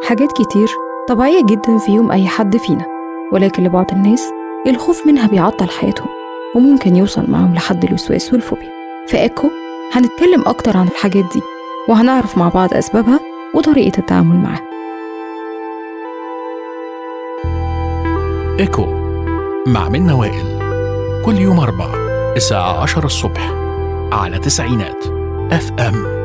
حاجات كتير طبيعية جدا في يوم أي حد فينا ولكن لبعض الناس الخوف منها بيعطل حياتهم وممكن يوصل معاهم لحد الوسواس والفوبيا في إيكو هنتكلم أكتر عن الحاجات دي وهنعرف مع بعض أسبابها وطريقة التعامل معاها إيكو مع منى وائل كل يوم أربعة الساعة عشرة الصبح على تسعينات اف ام